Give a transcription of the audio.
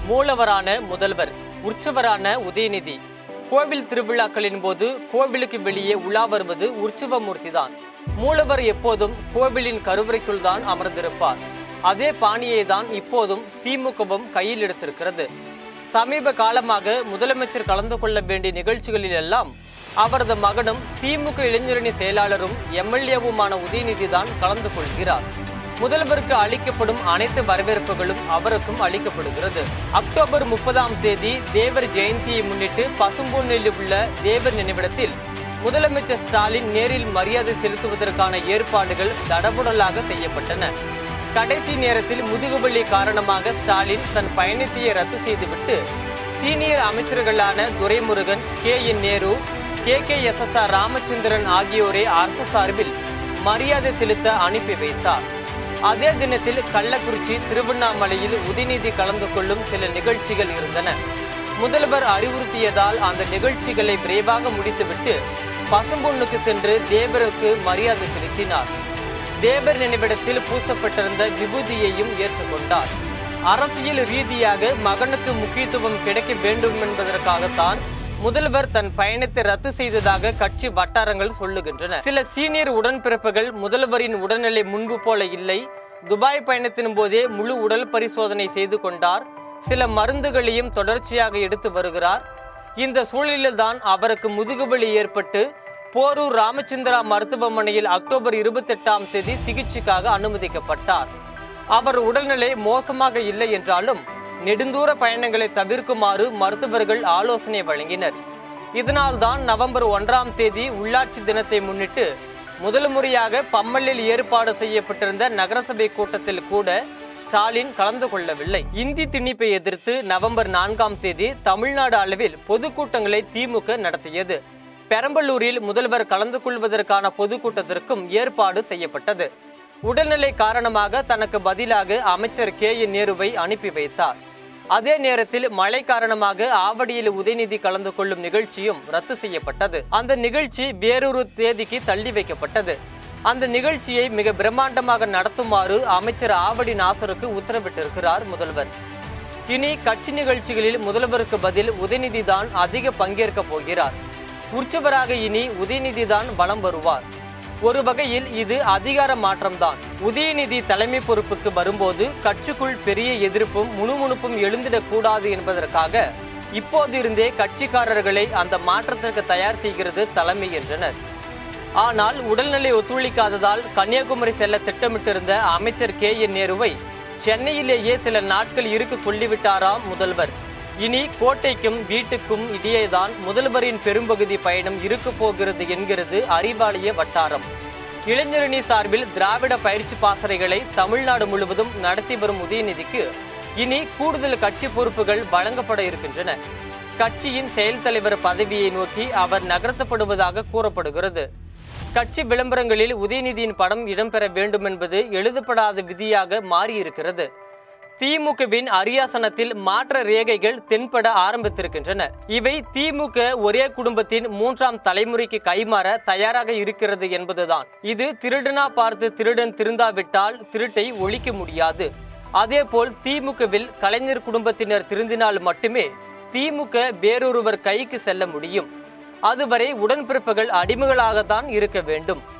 மூலவரான முதல்வர் உற்சவரான உதயநிதி கோவில் திருவிழாக்களின் போது கோவிலுக்கு வெளியே உலா வருவது உற்சவமூர்த்திதான் மூலவர் எப்போதும் கோவிலின் கருவறைக்குள் தான் அமர்ந்திருப்பார் அதே பாணியை தான் இப்போதும் திமுகவும் கையில் எடுத்திருக்கிறது சமீப காலமாக முதலமைச்சர் கலந்து கொள்ள வேண்டிய நிகழ்ச்சிகளில் எல்லாம் அவரது மகனும் திமுக இளைஞரணி செயலாளரும் எம்எல்ஏவுமான உதயநிதி தான் கலந்து கொள்கிறார் முதல்வருக்கு அளிக்கப்படும் அனைத்து வரவேற்புகளும் அவருக்கும் அளிக்கப்படுகிறது அக்டோபர் முப்பதாம் தேதி தேவர் ஜெயந்தியை முன்னிட்டு பசும்பொன்னில் உள்ள தேவர் நினைவிடத்தில் முதலமைச்சர் ஸ்டாலின் நேரில் மரியாதை செலுத்துவதற்கான ஏற்பாடுகள் தடபுடலாக செய்யப்பட்டன கடைசி நேரத்தில் முதுகுவலி காரணமாக ஸ்டாலின் தன் பயணத்தையே ரத்து செய்துவிட்டு சீனியர் அமைச்சர்களான Duraimurugan K N Nehru K K S S R Ramachandran ஆகியோரை அரசு சார்பில் மரியாதை செலுத்த அனுப்பி வைத்தார் அதே தினத்தில் கள்ளக்குறிச்சி திருவண்ணாமலையில் உதயநிதி கலந்து கொள்ளும் சில நிகழ்ச்சிகள் இருந்தன முதல்வர் அறிவுறுத்தியதால் அந்த நிகழ்ச்சிகளை விரைவாக முடித்துவிட்டு பசும்பொன்னுக்கு சென்று தேவருக்கு மரியாதை செலுத்தினார் தேவர் நினைவிடத்தில் பூசப்பட்டிருந்த விபூதியையும் ஏற்றுக்கொண்டார் அரசியல் ரீதியாக மகனுக்கு முக்கியத்துவம் கிடைக்க வேண்டும் என்பதற்காகத்தான் முதல்வர் தன் பயணத்தை ரத்து செய்ததாக கட்சி வட்டாரங்கள் சொல்லுகின்றன சில சீனியர் உடன்பிறப்புகள் முதல்வரின் உடல்நிலை முன்பு போல இல்லை துபாய் பயணத்தின் போதே முழு உடல் பரிசோதனை செய்து கொண்டார் சில மருந்துகளையும் தொடர்ச்சியாக எடுத்து வருகிறார் இந்த சூழலில்தான் அவருக்கு முதுகுவலி ஏற்பட்டு போரூர் ராமச்சந்திரா மருத்துவமனையில் அக்டோபர் இருபத்தெட்டாம் தேதி சிகிச்சைக்காக அனுமதிக்கப்பட்டார் அவர் உடல்நிலை மோசமாக இல்லை என்றாலும் நெடுந்தூர பயணங்களை தவிர்க்குமாறு மருத்துவர்கள் ஆலோசனை வழங்கினர் இதனால்தான் நவம்பர் ஒன்றாம் தேதி உள்ளாட்சி தினத்தை முன்னிட்டு முதல் முறையாக பம்மலில் ஏற்பாடு செய்யப்பட்டிருந்த நகரசபை கூட்டத்தில் கூட ஸ்டாலின் கலந்து கொள்ளவில்லை இந்தி திணிப்பை எதிர்த்து நவம்பர் நான்காம் தேதி தமிழ்நாடு அளவில் பொதுக்கூட்டங்களை திமுக நடத்தியது பெரம்பலூரில் முதல்வர் கலந்து கொள்வதற்கான பொதுக்கூட்டத்திற்கும் ஏற்பாடு செய்யப்பட்டது உடல்நிலை காரணமாக தனக்கு பதிலாக அமைச்சர் கே என் நேருவை அனுப்பி வைத்தார் அதே நேரத்தில் மழை காரணமாக ஆவடியில் உதயநிதி கலந்து கொள்ளும் நிகழ்ச்சியும் ரத்து செய்யப்பட்டது அந்த நிகழ்ச்சி வேறொரு தேதிக்கு தள்ளி வைக்கப்பட்டது அந்த நிகழ்ச்சியை மிக பிரம்மாண்டமாக நடத்துமாறு அமைச்சர் ஆவடி நாசருக்கு உத்தரவிட்டிருக்கிறார் முதல்வர் இனி கட்சி நிகழ்ச்சிகளில் முதல்வருக்கு பதில் உதயநிதி தான் அதிக பங்கேற்க போகிறார் உற்சவராக இனி உதயநிதி தான் வலம் வருவார் ஒரு வகையில் இது அதிகார மாற்றம்தான் உதயநிதி தலைமை பொறுப்புக்கு வரும்போது கட்சிக்குள் பெரிய எதிர்ப்பும் முணுமுணுப்பும் எழுந்திடக்கூடாது என்பதற்காக இப்போது இருந்தே கட்சிக்காரர்களை அந்த மாற்றத்திற்கு தயார் செய்கிறது தலைமை என்றனர் ஆனால் உடல்நிலை ஒத்துழைக்காததால் கன்னியாகுமரி செல்ல திட்டமிட்டிருந்த அமைச்சர் கே என் நேருவை சென்னையிலேயே சில நாட்கள் இருக்க சொல்லிவிட்டாராம் முதல்வர் இனி கோட்டைக்கும் வீட்டுக்கும் இடையேதான் முதல்வரின் பெரும்பகுதி பயணம் இருக்க போகிறது என்கிறது அறிவாலய வட்டாரம் இளைஞரணி சார்பில் திராவிட பயிற்சி பாசறைகளை தமிழ்நாடு முழுவதும் நடத்தி வரும் உதயநிதிக்கு இனி கூடுதல் கட்சி பொறுப்புகள் வழங்கப்பட இருக்கின்றன கட்சியின் செயல் தலைவர் பதவியை நோக்கி அவர் நகர்த்தப்படுவதாக கூறப்படுகிறது கட்சி விளம்பரங்களில் உதயநிதியின் படம் இடம்பெற வேண்டும் என்பது எழுதப்படாத விதியாக மாறியிருக்கிறது திமுகவின் அரியாசனத்தில் மாற்ற ரேகைகள் தென்பட ஆரம்பித்திருக்கின்றன இவை திமுக ஒரே குடும்பத்தின் மூன்றாம் தலைமுறைக்கு கைமாற தயாராக இருக்கிறது என்பதுதான் இது திருடனா பார்த்து திருடன் திருந்தாவிட்டால் திருட்டை ஒழிக்க முடியாது அதேபோல் திமுகவில் கலைஞர் குடும்பத்தினர் திருந்தினால் மட்டுமே திமுக வேறொருவர் கைக்கு செல்ல முடியும் அதுவரை உடன்பிறப்புகள் அடிமைகளாகத்தான் இருக்க வேண்டும்